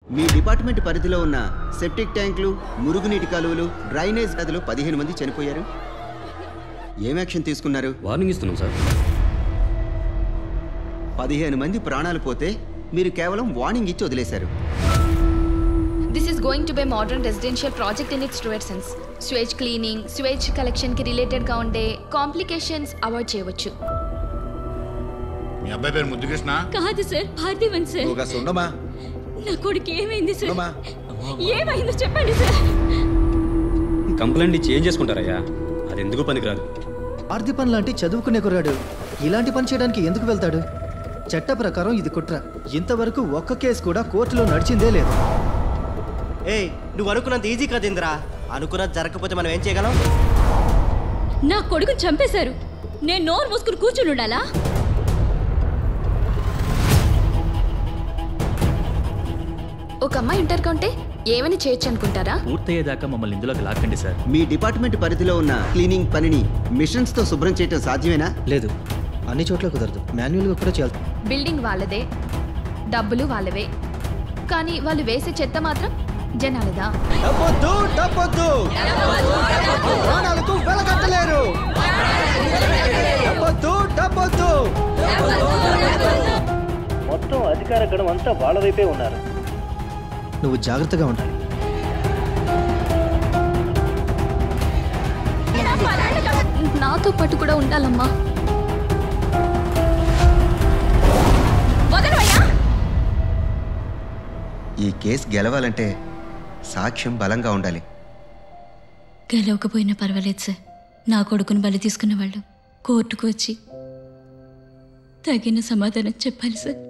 మీ department పరిధిలో ఉన్న septic ట్యాంకులు మురుగునీటి కాలువలు డ్రైనేజ్ గదులు పదిహేను మంది చనిపోయారు ఏం యాక్షన్ తీసుకున్నారు వార్నింగ్ ఇస్తున్నాం సార్ పదిహేను మంది ప్రాణాలు పోతే మీరు కేవలం వార్నింగ్ ఇచ్చి వదిలేశారు this is going to be modern residential project in its truer sense sewage cleaning sewage కలెక్షన్కి రిలేటెడ్గా ఉండే కాంప్లికేషన్స్ అవాయిడ్ చేయవచ్చు మీ అబ్బాయి పేరు ముద్దుకృష్ణ కాదు సార్ పార్థివన్ సార్ నువ్వు కాస్త ఉండమా నా కొడుకు ఏమైంది సార్ ఉండమా ఏమైందో చెప్పండి సార్ కంప్లైంట్ ఇచ్చి ఏం చేసుకుంటారయ్యా అది ఎందుకు పనికిరాదు ఆర్థి పని లాంటి చదువుకునే కుర్రాడు ఇలాంటి పని చేయడానికి ఎందుకు వెళ్తాడు చట్ట ప్రకారం ఇది కుట్ర ఇంతవరకు ఒక్క కేసు కూడా కోర్టులో నడిచిందే లేదు ఏయ్ నువ్వు అనుకున్నంత ఈజీ కాదు ఇంద్రా అనుకున్నది జరగకపోతే మనం ఏం చేయగలం నా కొడుకుని చంపేశారు నేను నోరు మూసుకుని కూర్చుని ఉండాలా ఒక అమ్మాయి ఇంటర్గా ఉంటే ఏమైనా చేయొచ్చు అనుకుంటారా పూర్తయ్యేదాకా మమ్మల్ని ఇందులోకి లాక్కండి సార్ మీ డిపార్ట్మెంట్ పరిధిలో ఉన్న క్లీనింగ్ పనిని మిషన్స్తో శుభ్రం చేయటం సాధ్యమేనా లేదు అన్ని చోట్ల కుదరదు మాన్యువల్గా కూడా చేయాలి బిల్డింగ్ వాళ్ళదే డబ్బులు వాళ్ళవే కానీ వాళ్ళు వేసే చెత్త మాత్రం జనాలదా డబ్బొద్దు డబ్బొద్దు ప్రాణాలకు వెలగట్టలేరు డబ్బొద్దు డబ్బొద్దు మొత్తం అధికార గణం అంతా వాళ్ళ వైపే ఉన్నారు నువ్వు జాగ్రత్తగా ఉండాలి నాతో పాటు కూడా ఉండాలమ్మా ఈ కేసు గెలవాలంటే సాక్ష్యం బలంగా ఉండాలి గెలవకపోయినా పర్వాలేదు సార్ నా కొడుకుని బలి తీసుకున్న వాళ్ళు కోర్టుకు వచ్చి తగిన సమాధానం చెప్పాలి సార్